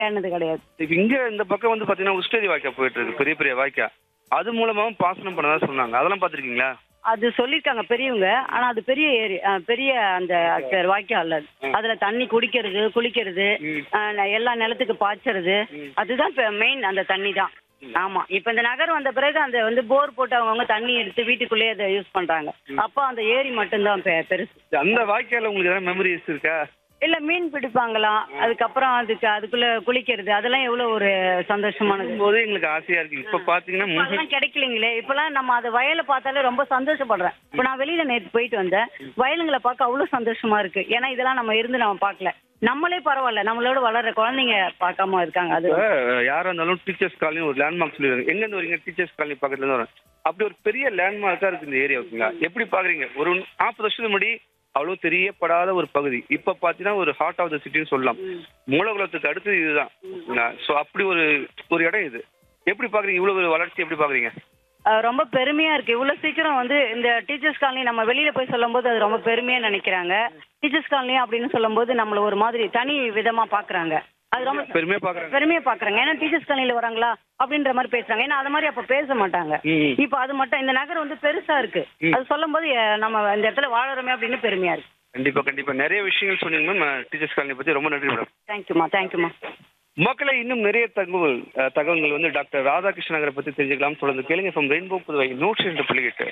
ஏனது கிடையாது இப்ப இங்க இந்த பக்கம் வந்து பாத்தீங்கன்னா உஸ்டேரி வாய்க்கா போயிட்டு இருக்கு பெரிய பெரிய வாய்க்கா அது மூலமாவும் பாசனம் பண்ணதா சொன்னாங்க அதெல்லாம் பாத்திருக்கீங்களா அது சொல்லியிருக்காங்க பெரியவங்க ஆனா அது பெரிய ஏரி அஹ், பெரிய அந்த ச- வாய்க்கால் அல்ல அது. அதுல தண்ணி குடிக்கிறது குளிக்கிறது அஹ், ந- எல்லா நிலத்துக்கு பாய்ச்சறது அதுதான் மெயின் அந்த தண்ணி தான் ஆமா இப்ப இந்த நகரம் வந்த பிறகு அந்த வந்து போர் போட்டு அவங்கவுங்க தண்ணி எடுத்து வீட்டுக்குள்ளேயே அதை யூஸ் பண்றாங்க அப்போ அந்த ஏரி மட்டும்தான் பெ- பெருசு அந்த வாய்க்கால உங்களுக்கு ஏதாவது மெமரிஸ் இருக்கா இல்ல மீன் பிடிப்பாங்களாம் அதுக்கப்புறம் அதுக்கு அதுக்குள்ள குளிக்கிறது அதெல்லாம் எவ்வளவு ஒரு சந்தோஷமானது போது எங்களுக்கு ஆசையா இருக்கு இப்ப பாத்தீங்கன்னா இப்ப ம்ஹும். அதெல்லாம் கிடைக்கலீங்களே இப்பெல்லாம் நம்ம அதை வயலை பார்த்தாலே ரொம்ப சந்தோஷப்படுறேன் இப்ப நான் வெளியில நேத்து போயிட்டு வந்தேன் வயலுங்களை பார்க்க அவ்வளவு சந்தோஷமா இருக்கு ஏன்னா இதெல்லாம் நம்ம இருந்து நம்ம பார்க்கல நம்மளே பரவாயில்ல நம்மளோட வளர்ற குழந்தைங்க பார்க்காம இருக்காங்க அது இப்ப யாரா இருந்தாலும் டீச்சர்ஸ் காலனி ஒரு லேண்ட்மார்க் சொல்லிடுறாங்க எங்க இருந்து வரீங்க டீச்சர்ஸ் காலனி பக்கத்துல இருந்து வரேன் அப்படி ஒரு பெரிய லேண்ட்மார்க்கா இருக்கு இந்த ஏரியா ஓகேங்களா எப்படி பாக்குறீங்க ஒரு நாற்பது வருஷத்துக்கு முன்னாடி அவ்வளவு தெரியப்படாத ஒரு பகுதி இப்ப பாத்தீங்கன்னா ஒரு ஹார்ட் ஆஃப் த சிட்டின்னு சொல்லலாம் மூலகுலத்துக்கு அடுத்து இதுதான் சோ அப்படி ஒரு ஒரு இடம் இது எப்படி பாக்குறீங்க இவ்வளவு ஒரு வளர்ச்சி எப்படி பாக்குறீங்க அஹ் ரொம்ப பெருமையா இருக்கு இவ்வளவு சீக்கிரம் வந்து இந்த டீச்சர்ஸ் காலனி நம்ம வெளியில போய் சொல்லும்போது அது ரொம்ப பெருமையா நினைக்கிறாங்க டீச்சர்ஸ் காலனி அப்படின்னு சொல்லும்போது நம்மள ஒரு மாதிரி தனி விதமா பாக்குறாங்க அது ரொம்ப பெருமையா பாக்குறாங்க பெருமையா பாக்குறாங்க ஏன்னா டீச்சர்ஸ் காலனில வராங்களா அப்படின்ற மாதிரி பேசுறாங்க ஏன்னா அது மாதிரி அப்ப பேச மாட்டாங்க ம். இப்ப அது மட்டும் இந்த நகரம் வந்து பெருசா இருக்கு அது சொல்லும் போது நம்ம இந்த இடத்துல வாழறோமே அப்படின்னு பெருமையா இருக்கு கண்டிப்பா கண்டிப்பா நிறைய விஷயங்கள் சொன்னீங்க மேம் டீச்சர்ஸ் காலனி பத்தி ரொம்ப நன்றி மேடம் தேங்க்யூமா தேங்க்யூமா மக்களை இன்னும் நிறைய தகவல் அஹ், தகவல்கள் வந்து டாக்டர் ராதாகிருஷ்ணன் நகரை பத்தி தெரிஞ்சுக்கலாம் தொடர்ந்து கேளுங்க ஃப்ரம் ரெயின்போ புதுவை நூற்றி ரெண்டு புள்ளி எட்டு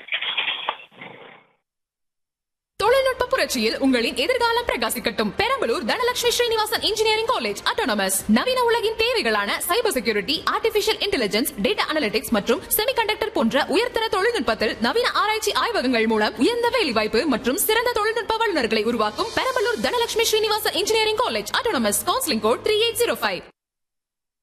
தொழில்நுட்ப புரட்சியில் உங்களின் எதிர்காலம் பிரகாசிக்கட்டும் Perambalur Dhanalakshmi Srinivasan engineering college autonomous நவீன உலகின் தேவைகளான cyber security artificial intelligence data analytics மற்றும் செமிகண்டக்டர் போன்ற உயர்தர தொழில்நுட்பத்தில் நவீன ஆராய்ச்சி ஆய்வகங்கள் மூலம் உயர்ந்த வேலைவாய்ப்பு மற்றும் சிறந்த தொழில்நுட்ப வல்லுநர்களை உருவாக்கும் Perambalur Dhanalakshmi Srinivasan engineering college autonomous counselling code three eight zero five